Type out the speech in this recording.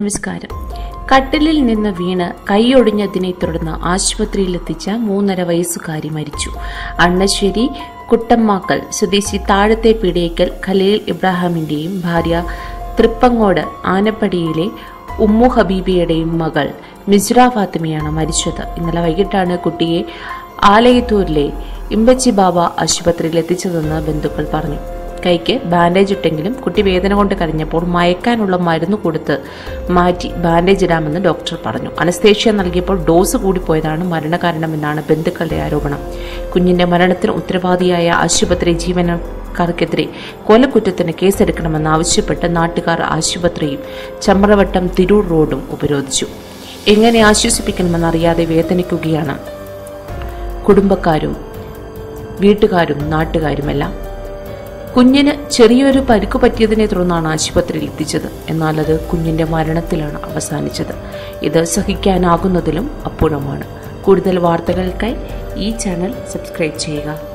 നമസ്കാരം കട്ടിലിൽ നിന്ന് വീണ് കൈയൊടിഞ്ഞതിനെ തുടർന്ന് ആശുപത്രിയിലെത്തിച്ച മൂന്നര വയസ്സുകാരി മരിച്ചു അണ്ണശ്ശേരി കുട്ടമ്മാക്കൽ സ്വദേശി താഴത്തെ പീടിയേക്കൽ ഖലീൽ ഇബ്രാഹിമിന്റെയും ഭാര്യ തൃപ്പങ്ങോട് ആനപ്പടിയിലെ ഉമ്മു ഹബീബിയുടെയും മകൾ മിസ്ര ഫാത്തിമയാണ് മരിച്ചത് ഇന്നലെ വൈകിട്ടാണ് കുട്ടിയെ ആലയത്തൂരിലെ ഇമ്പച്ചി ബാബ ആശുപത്രിയിൽ എത്തിച്ചതെന്ന് ബന്ധുക്കൾ പറഞ്ഞു കൈക്ക് ബാൻഡേജ് ഇട്ടെങ്കിലും കുട്ടി വേദന കൊണ്ട് കരഞ്ഞപ്പോൾ മയക്കാനുള്ള മരുന്ന് കൊടുത്ത് മാറ്റി ബാൻഡേജ് ഇടാമെന്ന് ഡോക്ടർ പറഞ്ഞു അനസ്തേഷ്യ നൽകിയപ്പോൾ ഡോസ് കൂടിപ്പോയതാണ് മരണകാരണമെന്നാണ് ബന്ധുക്കളുടെ ആരോപണം കുഞ്ഞിന്റെ മരണത്തിന് ഉത്തരവാദിയായ ആശുപത്രി ജീവനക്കാർക്കെതിരെ കൊലക്കുറ്റത്തിന് കേസെടുക്കണമെന്നാവശ്യപ്പെട്ട് നാട്ടുകാർ ആശുപത്രിയും ചമ്രവട്ടം തിരൂർ റോഡും ഉപരോധിച്ചു എങ്ങനെ ആശ്വസിപ്പിക്കണമെന്നറിയാതെ വേദനിക്കുകയാണ് കുടുംബക്കാരും വീട്ടുകാരും നാട്ടുകാരുമെല്ലാം കുഞ്ഞിന് ചെറിയൊരു പരിക്കു പറ്റിയതിനെ തുടർന്നാണ് ആശുപത്രിയിൽ എത്തിച്ചത് എന്നാൽ അത് കുഞ്ഞിന്റെ മരണത്തിലാണ് അവസാനിച്ചത് ഇത് സഹിക്കാനാകുന്നതിലും അപ്പുറമാണ് കൂടുതൽ വാർത്തകൾക്കായി ഈ ചാനൽ സബ്സ്ക്രൈബ് ചെയ്യുക